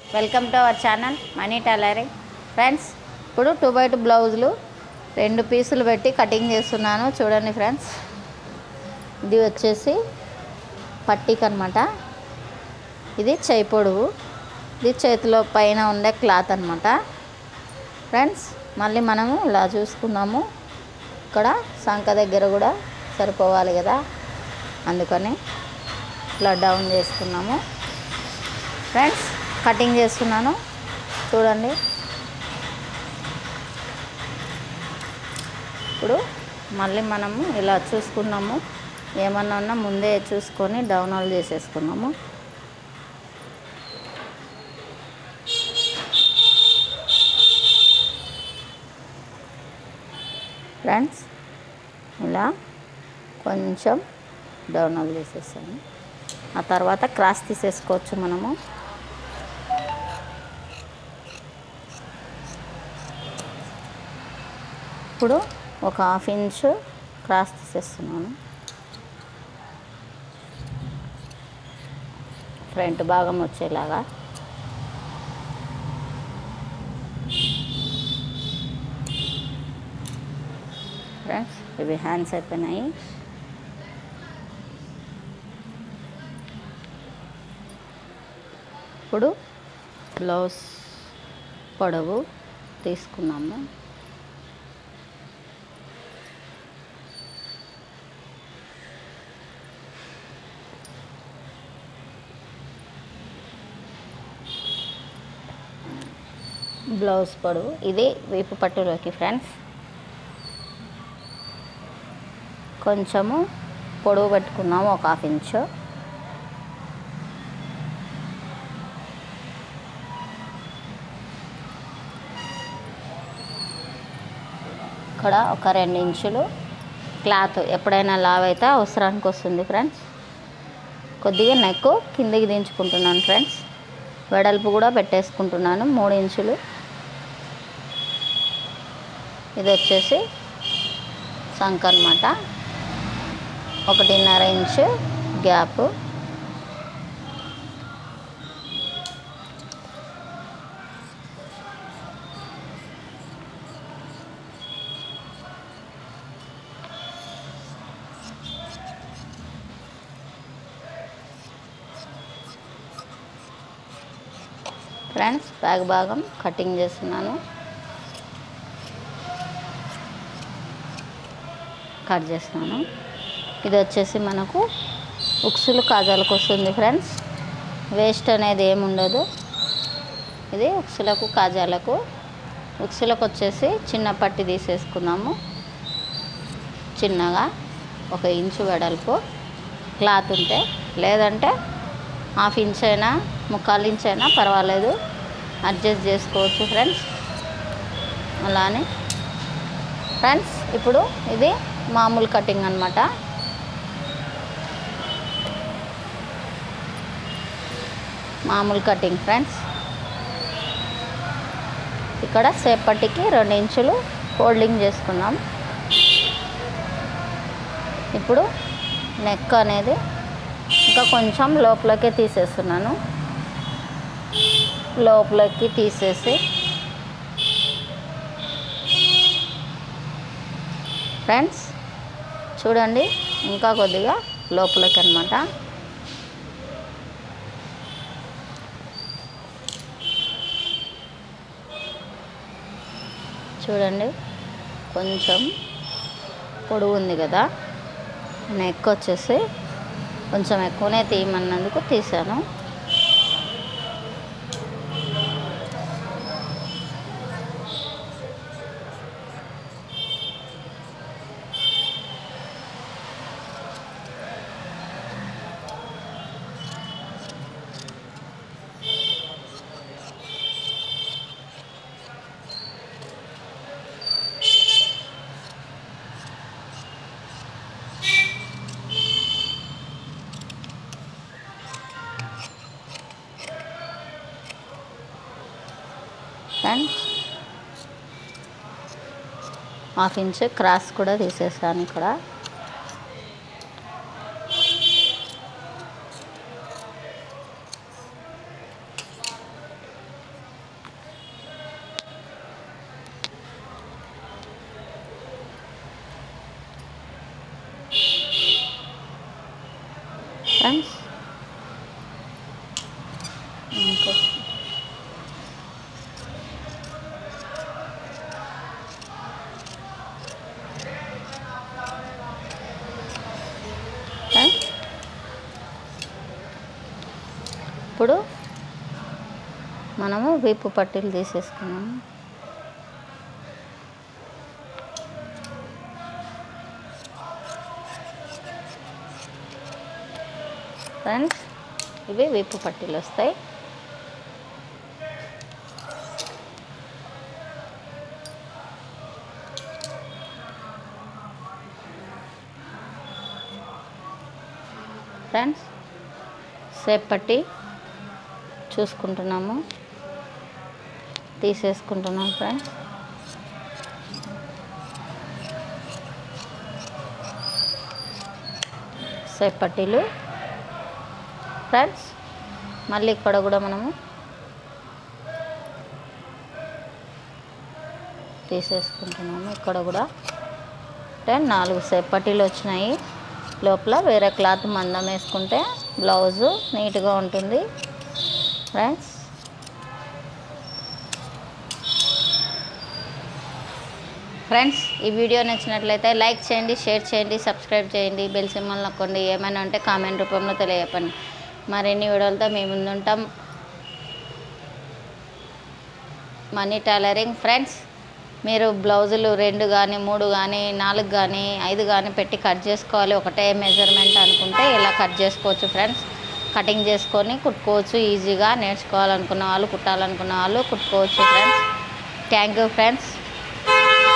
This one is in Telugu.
welcome to our channel money tailoring friends ఇప్పుడు టూ బై టూ బ్లౌజులు రెండు పీసులు పెట్టి కటింగ్ చేస్తున్నాను చూడండి ఫ్రెండ్స్ ఇది వచ్చేసి పట్టీకి అనమాట ఇది చేయి పొడవు ఇది చేతిలో పైన ఉండే క్లాత్ అనమాట ఫ్రెండ్స్ మళ్ళీ మనము ఇలా చూసుకున్నాము ఇక్కడ సంఖ దగ్గర కూడా సరిపోవాలి కదా అందుకని ఇట్లా డౌన్ చేసుకున్నాము ఫ్రెండ్స్ కటింగ్ చేస్తున్నాను చూడండి ఇప్పుడు మళ్ళీ మనము ఇలా చూసుకున్నాము ఏమన్నా ఉన్నా ముందే చూసుకొని డౌన్ ఆల్ చేసేసుకున్నాము ఫ్రెండ్స్ ఇలా కొంచెం డౌన్ ఆల్ చేసేసాను ఆ తర్వాత క్రాస్ తీసేసుకోవచ్చు మనము ఇప్పుడు ఒక హాఫ్ ఇంచ్ క్రాస్ తీసేస్తున్నాను ఫ్రంట్ భాగం వచ్చేలాగా ఫ్రెండ్స్ ఇవి హ్యాండ్స్ అయిపోయినాయి ఇప్పుడు బ్లౌజ్ పొడవు తీసుకున్నాము బ్లౌజ్ పొడవు ఇది వీపు పట్టులోకి ఫ్రెండ్స్ కొంచెము పొడవు పెట్టుకున్నాము ఒక హాఫ్ ఇంచు ఇక్కడ ఒక రెండు ఇంచులు క్లాత్ ఎప్పుడైనా లావ్ అయితే అవసరానికి వస్తుంది ఫ్రెండ్స్ కొద్దిగా నెక్ కిందికి దించుకుంటున్నాను ఫ్రెండ్స్ వెడల్పు కూడా పెట్టేసుకుంటున్నాను మూడు ఇంచులు ఇది వచ్చేసి సంక్ అనమాట ఒకటిన్నర ఇంచు గ్యాప్ ఫ్రెండ్స్ బ్యాగ్ భాగం కటింగ్ చేస్తున్నాను కట్ చేస్తున్నాను ఇది వచ్చేసి మనకు ఉక్సులు కాజాలకు వస్తుంది ఫ్రెండ్స్ వేస్ట్ అనేది ఏమి ఉండదు ఇది ఉక్సులకు కాజాలకు ఉక్సులకు వచ్చేసి చిన్న పట్టి తీసేసుకుందాము చిన్నగా ఒక ఇంచు వెడల్పు క్లాత్ ఉంటే లేదంటే హాఫ్ ఇంచ్ అయినా ముక్కాలు ఇంచ్ అయినా పర్వాలేదు అడ్జస్ట్ చేసుకోవచ్చు ఫ్రెండ్స్ అలానే ఫ్రెండ్స్ ఇప్పుడు ఇది మామూలు కటింగ్ అనమాట మామూలు కటింగ్ ఫ్రెండ్స్ ఇక్కడ సేపటికి రెండు ఇంచులు ఫోల్డింగ్ చేసుకున్నాం ఇప్పుడు నెక్ అనేది ఇంకా కొంచెం లోపలికి తీసేస్తున్నాను లోపలికి తీసేసి ఫ్రెండ్స్ చూడండి ఇంకా కొద్దిగా లోపలికి అనమాట చూడండి కొంచెం పొడుగు ఉంది కదా నెక్ వచ్చేసి కొంచెం ఎక్కువనే తీయమన్నందుకు తీసాను ఫ్రెండ్స్ హాఫ్ ఇంచ్ క్రాస్ కూడా తీసేసాను ఇక్కడ మనము వీపు పట్టీలు తీసేసుకున్నాము ఫ్రెండ్స్ ఇవి వీపు పట్టీలు వస్తాయి ఫ్రెండ్స్ సేప్ పట్టి చూసుకుంటున్నాము తీసేసుకుంటున్నాం ఫ్రెండ్స్ సేప్ పట్టీలు ఫ్రెండ్స్ మళ్ళీ ఇక్కడ కూడా మనము తీసేసుకుంటున్నాము ఇక్కడ కూడా అంటే నాలుగు సేప్ పట్టీలు వచ్చినాయి లోపల వేరే క్లాత్ మందం వేసుకుంటే బ్లౌజు నీట్గా ఉంటుంది ఫ్రెండ్స్ ఫ్రెండ్స్ ఈ వీడియో నచ్చినట్లయితే లైక్ చేయండి షేర్ చేయండి సబ్స్క్రైబ్ చేయండి బెల్ సింబల్ నొక్కండి ఏమైనా ఉంటే కామెంట్ రూపంలో తెలియజెప్పండి మరిన్ని వీడియోలతో మీ ముందుంటాం మనీ టైలరింగ్ ఫ్రెండ్స్ మీరు బ్లౌజులు రెండు కానీ మూడు కానీ నాలుగు కానీ ఐదు కానీ పెట్టి కట్ చేసుకోవాలి ఒకటే మెజర్మెంట్ అనుకుంటే ఇలా కట్ చేసుకోవచ్చు ఫ్రెండ్స్ కటింగ్ చేసుకొని కుట్టుకోవచ్చు ఈజీగా నేర్చుకోవాలనుకున్న వాళ్ళు కుట్టాలనుకున్న వాళ్ళు కుట్టుకోవచ్చు ఫ్రెండ్స్ థ్యాంక్ యూ ఫ్రెండ్స్